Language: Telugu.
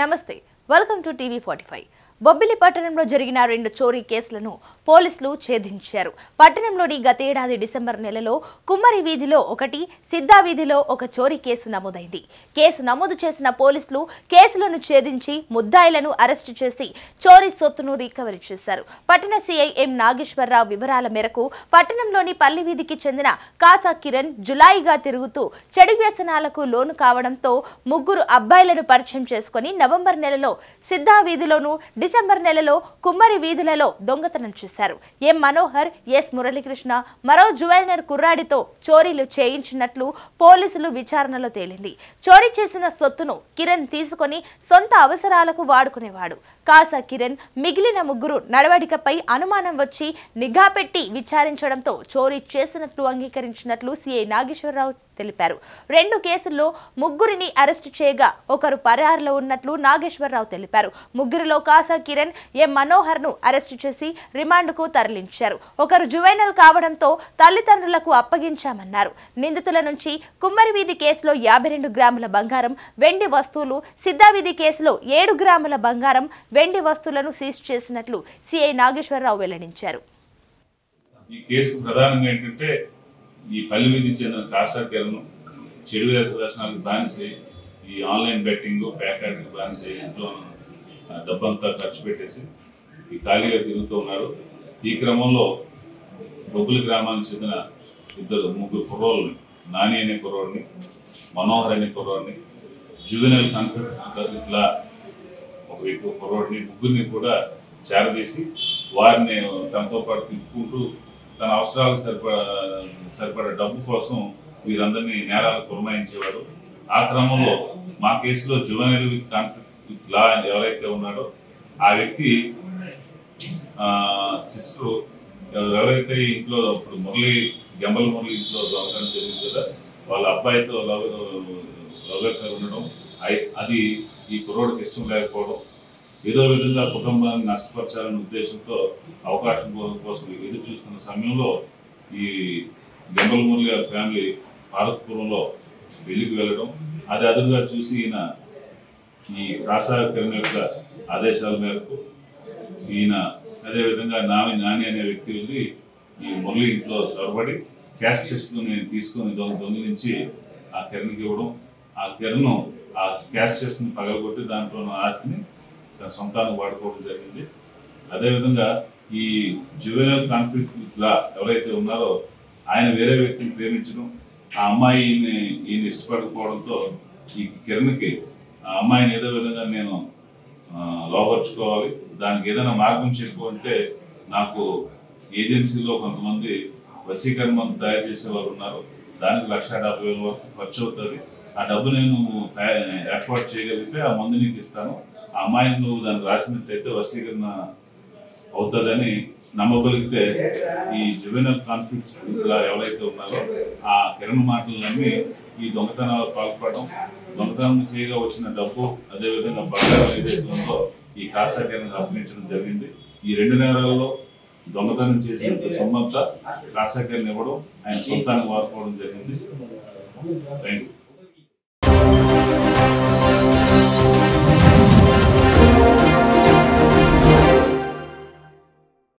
నమస్తే welcome to TV forty five Bobbili పట్టణంలో జరిగిన రెండు చోరీ కేసులను పోలీసులు ఛేదించారు పట్టణంలోని గతేడాది డిసెంబర్ నెలలో కుమ్మరి వీధిలో ఒకటి సిద్ధా వీధిలో ఒక చోరీ కేసు నమోదైంది కేసు నమోదు చేసిన పోలీసులు కేసులను ఛేదించి ముద్దాయిలను అరెస్టు చేసి చోరీ సొత్తును రికవరీ చేశారు పట్టణ సీఐ ఎం నాగేశ్వరరావు వివరాల మేరకు పట్టణంలోని పల్లి వీధికి చెందిన కాసా కిరణ్ జులాయిగా తిరుగుతూ చెడు వ్యసనాలకు లోను కావడంతో ముగ్గురు అబ్బాయిలను పరిచయం చేసుకుని నవంబర్ నెలలో సిద్ధా వీధిలోను డిసెంబర్ నెలలో కుమ్మరి వీధులలో దొంగతనం చేశారు ఎం మనోహర్ ఎస్ మురళీకృష్ణ మరో జువెల్నర్ కుర్రాడితో చోరీలు చేయించినట్లు పోలీసులు విచారణలో తేలింది చోరీ చేసిన సొత్తును కిరణ్ తీసుకొని సొంత అవసరాలకు వాడుకునేవాడు కాసా కిరణ్ మిగిలిన ముగ్గురు నడవడికపై అనుమానం వచ్చి నిఘా పెట్టి విచారించడంతో చోరీ చేసినట్లు అంగీకరించినట్లు సిఐ నాగేశ్వరరావు తెలిపారు రెండు కేసుల్లో ముగ్గురిని అరెస్టు చేయగా ఒకరు పరారులో ఉన్నట్లు నాగేశ్వరరావు తెలిపారు ముగ్గురిలో కాసా కిరణ్ ఎం మనోహర్ ను అరెస్టు చేసి రిమాండ్కు తరలించారు ఒకరు జువైనల్ కావడంతో తల్లిదండ్రులకు అప్పగించామన్నారు నిందితుల నుంచి కుమ్మరి వీధి కేసులో యాభై రెండు గ్రాముల బంగారం వెండి వస్తువులు సిద్ధావీధి కేసులో ఏడు గ్రాముల బంగారం వెండి వస్తువులను సీజ్ చేసినట్లు సిఐ నాగేశ్వరరావు వెల్లడించారు ఈ కేసు ప్రధానంగా ఏంటంటే ఈ పల్లి వీధి చెందిన కాసా కిరణ్ చెడు వ్యసనాలకు బానిసై ఈ ఆన్లైన్ బెట్టింగ్ ప్యాకెట్కి బానిసై ఇంట్లో ఆ, డబ్బంతా ఖర్చు పెట్టేసి ఈ ఖాళీగా తిరుగుతూ ఉన్నాడు ఈ క్రమంలో బొబ్బులి గ్రామానికి చెందిన ఇద్దరు ముగ్గురు కుర్రోళ్ళని నాని అనే కుర్రోడిని మనోహర్ అనే కుర్రోడిని జువెనల్ కాన్ఫరెన్స్ ఇట్లా ఒక వ్యక్తి కుర్రోడిని ముగ్గురిని కూడా చేరదీసి వారిని తనతో పాటు తిప్పుకుంటూ తన అవసరాలకు సరిపడా సరిపడా డబ్బు కోసం వీరందరినీ నేరాలకు పురమాయించేవాడు ఆ క్రమంలో మా కేసులో juvenile with conflict with law అని ఎవరైతే ఉన్నాడో ఆ వ్యక్తి సిస్టర్ ఎవరైతే ఈ ఇంట్లో ఇప్పుడు మురళి గెంబల మురళి ఇంట్లో దొంగతనం జరిగింది కదా వాళ్ళ అబ్బాయితో లవ్ లవ్ ఉండడం అయి- అది ఈ కుర్రోడికి ఇష్టం లేకపోవడం ఏదో విధంగా కుటుంబాన్ని నష్టపరచాలనే ఉద్దేశంతో అవకాశం కో- కోసం ఎదురు చూస్తున్న సమయంలో ఈ గెంబల మురళి గారి ఫ్యామిలీ భారతపురంలో పెళ్లికి వెళ్ళడం అది అదురుగా చూసి ఈయన ఈ రాసా కిరణ్ యొక్క ఆదేశాల మేరకు ఈయన అదేవిధంగా నాని నాని అనే వ్యక్తి వెళ్ళి ఈ మురళి ఇంట్లో చొరబడి క్యాష్ చెస్ట్ నేను తీసుకొని దొంగ దొంగిలించి ఆ కిరణ్కి ఇవ్వడం ఆ కిరణ్ ఆ క్యాష్ చెస్ట్ ని పగలగొట్టి దాంట్లో ఉన్న ఆస్తిని తన సొంతానికి వాడుకోవడం జరిగింది అదేవిధంగా ఈ జువెనల్ కాన్ఫ్లిక్ట్ విత్ లా ఎవరైతే ఉన్నారో ఆయన వేరే వ్యక్తిని ప్రేమించడం ఆ అమ్మాయి ఈయన్ని ఈయన ఇష్టపడకపోవడంతో ఈ కిరణ్కి ఆ అమ్మాయిని ఏదో విధంగా నేను ఆ, లోపరుచుకోవాలి దానికి ఏదైనా మార్గం చెప్పు అంటే నాకు ఏజెన్సీలో కొంతమంది వశీకరణ మందు తయారు చేసే వాళ్ళు ఉన్నారు దానికి లక్ష డెబ్బై వేల వరకు ఖర్చు అవుతుంది ఆ డబ్బు నేను తయా- ఏర్పాటు చేయగలిగితే ఆ మందు నీకు ఇస్తాను ఆ అమ్మాయిని నువ్వు దాన్ని రాసినట్లయితే వశీకరణ అవుతుందని నమ్మగలిగితే ఈ జువెనల్ కాన్ఫ్లిక్ట్ ఇలా ఎవరైతే ఉన్నారో ఆ కిరణ్ మాటలు నమ్మి ఈ దొంగతనాలు పాల్పడడం దొంగతనం చేయగా వచ్చిన డబ్బు అదేవిధంగా బంగారం ఏదైతే ఉందో ఈ కాసా కిరణ్ అప్పగించడం జరిగింది ఈ రెండు నేరాల్లో దొంగతనం చేసిన సొమ్మంతా కాసా కిరణ్ ఇవ్వడం ఆయన సొంతానికి వాడుకోవడం జరిగింది థ్యాంక్ యూ